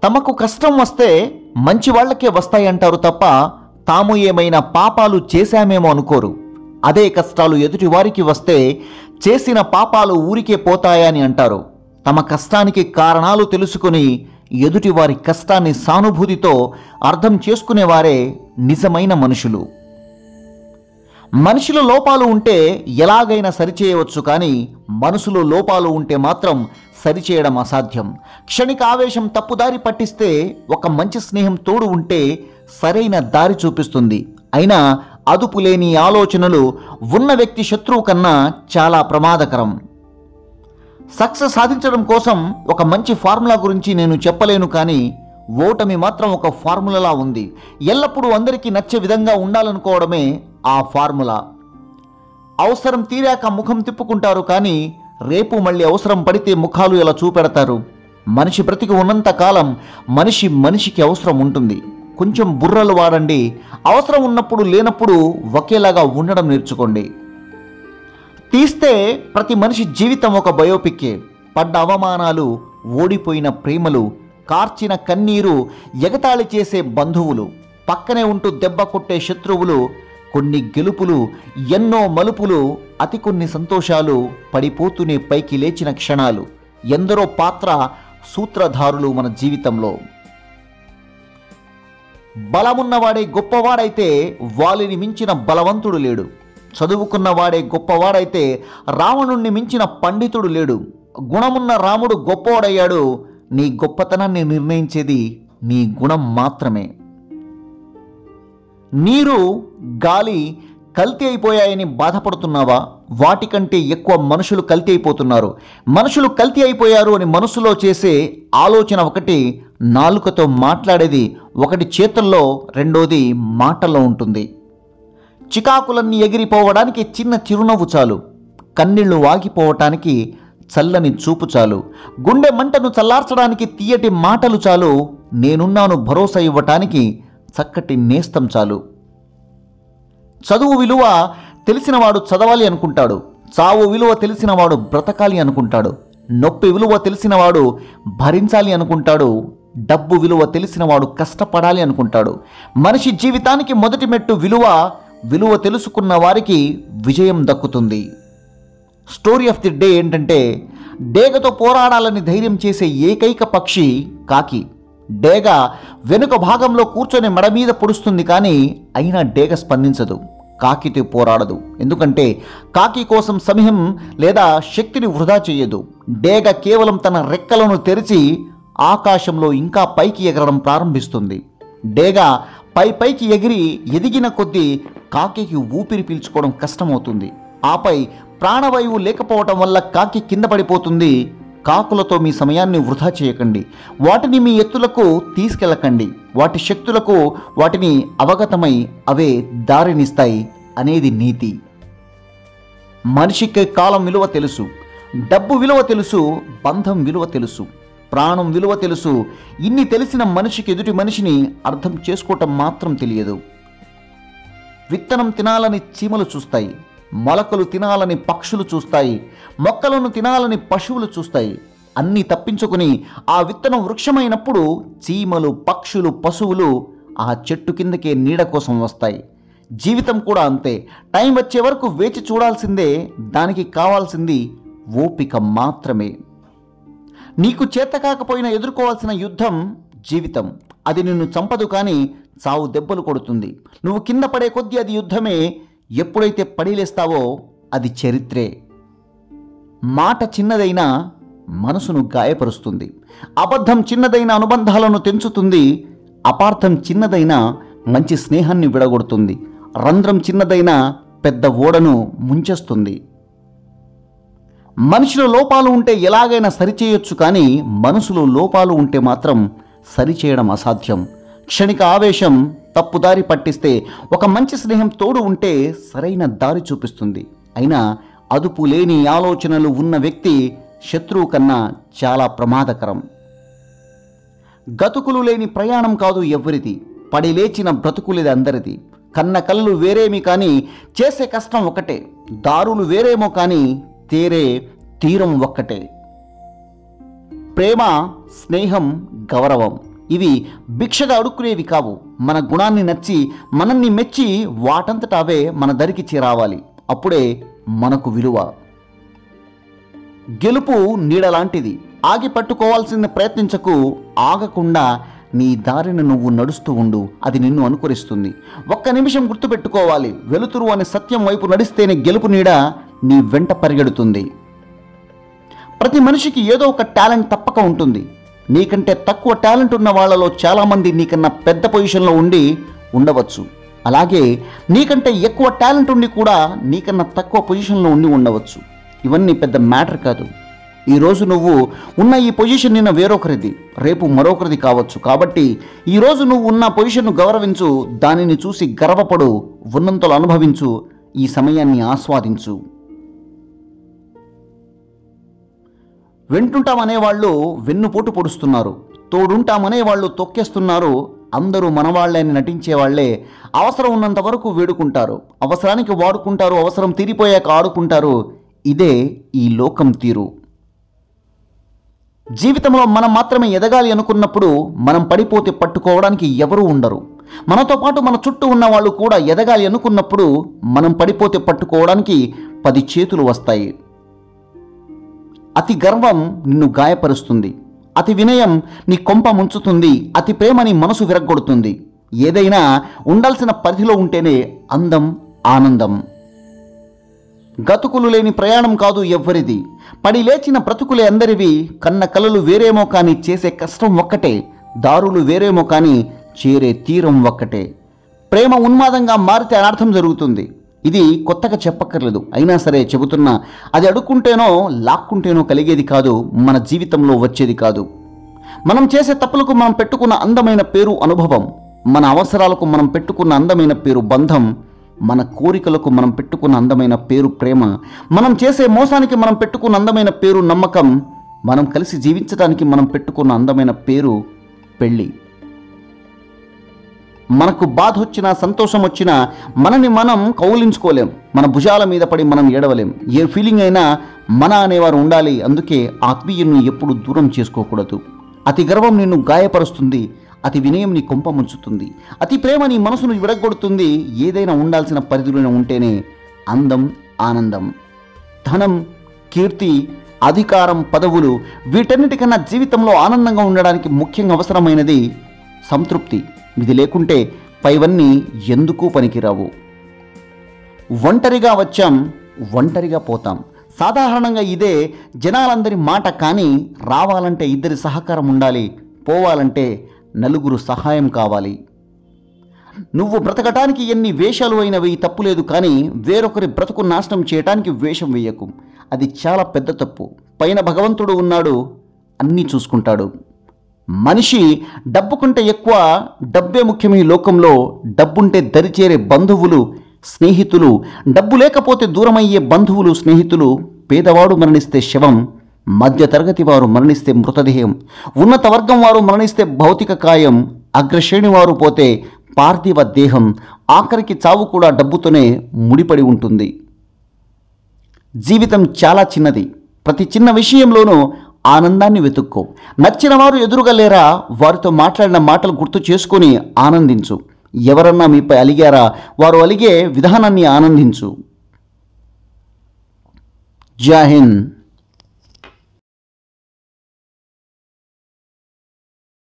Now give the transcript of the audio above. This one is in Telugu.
తమకు కష్టం వస్తే మంచి వాళ్ళకే వస్తాయంటారు తప్ప తాము ఏమైనా పాపాలు చేశామేమో అనుకోరు అదే కష్టాలు ఎదుటి వారికి వస్తే చేసిన పాపాలు ఊరికే పోతాయని అంటారు తమ కష్టానికి కారణాలు తెలుసుకుని ఎదుటి వారి కష్టాన్ని సానుభూతితో అర్థం చేసుకునేవారే నిజమైన మనుషులు మనిషిలో లోపాలు ఉంటే ఎలాగైనా సరిచేయవచ్చు కానీ మనసులో లోపాలు ఉంటే మాత్రం సరిచేయడం అసాధ్యం క్షణిక ఆవేశం తప్పుదారి పట్టిస్తే ఒక మంచి స్నేహం తోడు ఉంటే సరైన దారి చూపిస్తుంది అయినా అదుపు లేని ఆలోచనలు ఉన్న వ్యక్తి శత్రువు కన్నా చాలా ప్రమాదకరం సక్సెస్ సాధించడం కోసం ఒక మంచి ఫార్ములా గురించి నేను చెప్పలేను కానీ ఓటమి మాత్రం ఒక ఫార్ములాలా ఉంది ఎల్లప్పుడూ అందరికీ నచ్చే విధంగా ఉండాలనుకోవడమే ఆ ఫార్ములా అవసరం తీరాక ముఖం తిప్పుకుంటారు కానీ రేపు మళ్ళీ అవసరం పడితే ముఖాలు ఇలా చూపెడతారు మనిషి బ్రతికి ఉన్నంత కాలం మనిషి మనిషికి అవసరం ఉంటుంది కొంచెం బుర్రలు వాడండి అవసరం ఉన్నప్పుడు లేనప్పుడు ఒకేలాగా ఉండడం నేర్చుకోండి తీస్తే ప్రతి మనిషి జీవితం ఒక బయోపిక్కే పడ్డ అవమానాలు ఓడిపోయిన ప్రేమలు కార్చిన కన్నీరు ఎగతాళి చేసే బంధువులు పక్కనే ఉంటూ దెబ్బ కొట్టే శత్రువులు కొన్ని గెలుపులు ఎన్నో మలుపులు అతి కొన్ని సంతోషాలు పడిపోతూనే పైకి లేచిన క్షణాలు ఎందరో పాత్ర సూత్రధారులు మన జీవితంలో బలమున్నవాడే గొప్పవాడైతే వాలిని మించిన బలవంతుడు లేడు చదువుకున్నవాడే గొప్పవాడైతే రావణుణ్ణి మించిన పండితుడు లేడు గుణమున్న రాముడు గొప్పవాడయ్యాడు నీ గొప్పతనాన్ని నిర్ణయించేది నీ గుణం మాత్రమే నీరు గాలి కల్తీ అయిపోయాయని బాధపడుతున్నావా వాటికంటే ఎక్కువ మనుషులు కల్తీ అయిపోతున్నారు మనుషులు కల్తీ అయిపోయారు అని మనసులో చేసే ఆలోచన ఒకటి నాలుకతో మాట్లాడేది ఒకటి చేతుల్లో రెండోది మాటల్లో ఉంటుంది చికాకులన్నీ ఎగిరిపోవడానికి చిన్న చిరునవ్వు చాలు కన్నీళ్లు వాగిపోవటానికి చల్లని చూపు చాలు గుండె మంటను చల్లార్చడానికి తీయటి మాటలు చాలు నేనున్నాను భరోసా ఇవ్వటానికి చక్కటి నేస్తం చాలు చదువు విలువ తెలిసినవాడు చదవాలి అనుకుంటాడు చావు విలువ తెలిసినవాడు బ్రతకాలి అనుకుంటాడు నొప్పి విలువ తెలిసినవాడు భరించాలి అనుకుంటాడు డబ్బు విలువ తెలిసినవాడు కష్టపడాలి అనుకుంటాడు మనిషి జీవితానికి మొదటి మెట్టు విలువ విలువ తెలుసుకున్న వారికి విజయం దక్కుతుంది స్టోరీ ఆఫ్ ది డే ఏంటంటే డేగతో పోరాడాలని ధైర్యం చేసే ఏకైక పక్షి కాకి డేగ వెనుక భాగంలో కూర్చొని మెడ మీద పొడుస్తుంది కానీ అయినా డేగ స్పందించదు కాకితో పోరాడదు ఎందుకంటే కాకి కోసం సమయం లేదా శక్తిని వృధా చేయదు డేగ కేవలం తన రెక్కలను తెరిచి ఆకాశంలో ఇంకా పైకి ఎగరడం ప్రారంభిస్తుంది డేగ పై పైకి ఎగిరి ఎదిగిన కొద్దీ కాకికి ఊపిరి పీల్చుకోవడం కష్టమవుతుంది ఆపై ప్రాణవాయువు లేకపోవటం వల్ల కాకి కింద పడిపోతుంది కాకులతో మీ సమయాన్ని వృధా చేయకండి వాటిని మీ ఎత్తులకు తీసుకెళ్ళకండి వాటి శక్తులకు వాటిని అవగతమై అవే దారినిస్తాయి అనేది నీతి మనిషికి కాలం విలువ తెలుసు డబ్బు విలువ తెలుసు బంధం విలువ తెలుసు ప్రాణం విలువ తెలుసు ఇన్ని తెలిసిన మనిషికి ఎదుటి మనిషిని అర్థం చేసుకోవటం మాత్రం తెలియదు విత్తనం తినాలని చీమలు చూస్తాయి మొలకలు తినాలని పక్షులు చూస్తాయి మొక్కలను తినాలని పశువులు చూస్తాయి అన్నీ తప్పించుకుని ఆ విత్తనం వృక్షమైనప్పుడు చీమలు పక్షులు పశువులు ఆ చెట్టు కిందకే నీడ కోసం వస్తాయి జీవితం కూడా అంతే టైం వచ్చే వరకు వేచి చూడాల్సిందే దానికి కావాల్సింది ఓపిక మాత్రమే నీకు చేత కాకపోయినా ఎదుర్కోవాల్సిన యుద్ధం జీవితం అది నిన్ను చంపదు కానీ చావు దెబ్బలు కొడుతుంది నువ్వు కింద పడే కొద్దీ అది యుద్ధమే ఎప్పుడైతే పడిలేస్తావో అది చరిత్రే మాట చిన్నదైనా మనసును గాయపరుస్తుంది అబద్ధం చిన్నదైన అనుబంధాలను తెంచుతుంది అపార్థం చిన్నదైన మంచి స్నేహాన్ని విడగొడుతుంది రంధ్రం చిన్నదైన పెద్ద ఓడను ముంచేస్తుంది మనిషిలో లోపాలు ఉంటే ఎలాగైనా సరిచేయొచ్చు కానీ మనసులో లోపాలు ఉంటే మాత్రం సరిచేయడం అసాధ్యం క్షణిక ఆవేశం తప్పుదారి పట్టిస్తే ఒక మంచి స్నేహం తోడు ఉంటే సరైన దారి చూపిస్తుంది అయినా అదుపు లేని ఆలోచనలు ఉన్న వ్యక్తి శత్రువు కన్నా చాలా ప్రమాదకరం గతుకులు లేని ప్రయాణం కాదు ఎవరిది పడి లేచిన బ్రతుకులేది అందరిది కన్న కళ్ళు వేరేమి కానీ చేసే కష్టం ఒకటే దారులు వేరేమో కానీ తేరే తీరం ఒక్కటే ప్రేమ స్నేహం గౌరవం ఇవి భిక్షగా అడుక్కునేవి కావు మన గుణాన్ని నచ్చి మనల్ని మెచ్చి వాటంతట అవే మన దరికి చేరావాలి అప్పుడే మనకు విలువ గెలుపు నీడలాంటిది ఆగి పట్టుకోవాల్సింది ప్రయత్నించకు ఆగకుండా నీ దారిని నువ్వు నడుస్తూ ఉండు అది నిన్ను అనుకరిస్తుంది ఒక్క నిమిషం గుర్తుపెట్టుకోవాలి వెలుతురు అనే సత్యం వైపు నడిస్తేనే గెలుపు నీడ నీ వెంట పరిగెడుతుంది ప్రతి మనిషికి ఏదో ఒక టాలెంట్ తప్పక ఉంటుంది నీకంటే తక్కువ టాలెంట్ ఉన్న వాళ్ళలో చాలామంది నీకన్నా పెద్ద పొజిషన్లో ఉండి ఉండవచ్చు అలాగే నీకంటే ఎక్కువ టాలెంట్ ఉండి కూడా నీకన్నా తక్కువ పొజిషన్లో ఉండి ఉండవచ్చు ఇవన్నీ పెద్ద మ్యాటర్ కాదు ఈరోజు నువ్వు ఉన్న ఈ పొజిషన్ నిన్న వేరొకరిది రేపు మరొకరిది కావచ్చు కాబట్టి ఈరోజు నువ్వు ఉన్న పొజిషన్ను గౌరవించు దానిని చూసి గర్వపడు ఉన్నంతలో అనుభవించు ఈ సమయాన్ని ఆస్వాదించు వెంటుంటామనే వాళ్ళు వెన్నుపోటు పొడుస్తున్నారు తోడుంటామనే వాళ్ళు తొక్కేస్తున్నారు అందరూ మనవాళ్లే అని నటించే వాళ్ళే అవసరం ఉన్నంత వరకు వేడుకుంటారు అవసరానికి వాడుకుంటారు అవసరం తీరిపోయాక ఆడుకుంటారు ఇదే ఈ లోకం తీరు జీవితంలో మనం మాత్రమే ఎదగాలి అనుకున్నప్పుడు మనం పడిపోతే పట్టుకోవడానికి ఎవరూ ఉండరు మనతో పాటు మన చుట్టూ ఉన్న వాళ్ళు కూడా ఎదగాలి అనుకున్నప్పుడు మనం పడిపోతే పట్టుకోవడానికి పది చేతులు వస్తాయి అతి గర్వం నిన్ను గాయపరుస్తుంది అతి వినయం నీ కొంప ముంచుతుంది అతి ప్రేమ నీ మనసు విరగ్గొడుతుంది ఏదైనా ఉండాల్సిన పరిధిలో ఉంటేనే అందం ఆనందం గతుకులు లేని ప్రయాణం కాదు ఎవ్వరిది పడి లేచిన బ్రతుకులే అందరివి కన్న కలలు వేరేమో కానీ చేసే కష్టం ఒక్కటే దారులు వేరేమో కానీ చేరే తీరం ఒక్కటే ప్రేమ ఉన్మాదంగా మారితే అనర్థం జరుగుతుంది ఇది కొత్తగా చెప్పక్కర్లేదు అయినా సరే చెబుతున్నా అది అడుక్కుంటేనో లాక్కుంటేనో కలిగేది కాదు మన జీవితంలో వచ్చేది కాదు మనం చేసే తప్పులకు మనం పెట్టుకున్న అందమైన పేరు అనుభవం మన అవసరాలకు మనం పెట్టుకున్న అందమైన పేరు బంధం మన కోరికలకు మనం పెట్టుకున్న అందమైన పేరు ప్రేమ మనం చేసే మోసానికి మనం పెట్టుకున్న అందమైన పేరు నమ్మకం మనం కలిసి జీవించడానికి మనం పెట్టుకున్న అందమైన పేరు పెళ్ళి మనకు బాధ వచ్చినా సంతోషం వచ్చినా మనని మనం కౌలించుకోలేం మన భుజాల మీద పడి మనం ఏడవలేం ఏ ఫీలింగ్ అయినా మన అనేవారు ఉండాలి అందుకే ఆత్మీయులను ఎప్పుడు దూరం చేసుకోకూడదు అతి గర్వం నిన్ను గాయపరుస్తుంది అతి వినయం నీ కొంప ముంచుతుంది అతి ప్రేమ నీ మనసును విడగొడుతుంది ఏదైనా ఉండాల్సిన పరిధిలోనే ఉంటేనే అందం ఆనందం ధనం కీర్తి అధికారం పదవులు వీటన్నిటికన్నా జీవితంలో ఆనందంగా ఉండడానికి ముఖ్యంగా అవసరమైనది సంతృప్తి ఇది లేకుంటే పైవన్నీ ఎందుకు పనికిరావు ఒంటరిగా వచ్చాం ఒంటరిగా పోతాం సాధారణంగా ఇదే జనాలందరి మాట కానీ రావాలంటే ఇద్దరి సహకారం ఉండాలి పోవాలంటే నలుగురు సహాయం కావాలి నువ్వు బ్రతకటానికి ఎన్ని వేషాలు అయినవి తప్పులేదు కానీ వేరొకరి బ్రతుకు నాశనం చేయటానికి వేషం వేయకు అది చాలా పెద్ద తప్పు పైన భగవంతుడు ఉన్నాడు అన్నీ చూసుకుంటాడు మనిషి డబ్బు కంటే ఎక్కువ డబ్బే ముఖ్యం ఈ లోకంలో డబ్బుంటే దరిచేరే బంధువులు స్నేహితులు డబ్బు లేకపోతే దూరమయ్యే బంధువులు స్నేహితులు పేదవాడు మరణిస్తే శవం మధ్య తరగతి వారు మరణిస్తే మృతదేహం ఉన్నత వర్గం వారు మరణిస్తే భౌతిక కాయం అగ్రశ్రేణి వారు పోతే పార్థివ దేహం ఆఖరికి చావు కూడా డబ్బుతోనే ముడిపడి ఉంటుంది జీవితం చాలా చిన్నది ప్రతి చిన్న విషయంలోనూ ఆనందాన్ని వెతుక్కో నచ్చిన వారు ఎదురుగా లేరా వారితో మాట్లాడిన మాటలు గుర్తు చేసుకొని ఆనందించు ఎవరన్నా మీపై అలిగారా వారు అలిగే విధానాన్ని ఆనందించు జై హింద్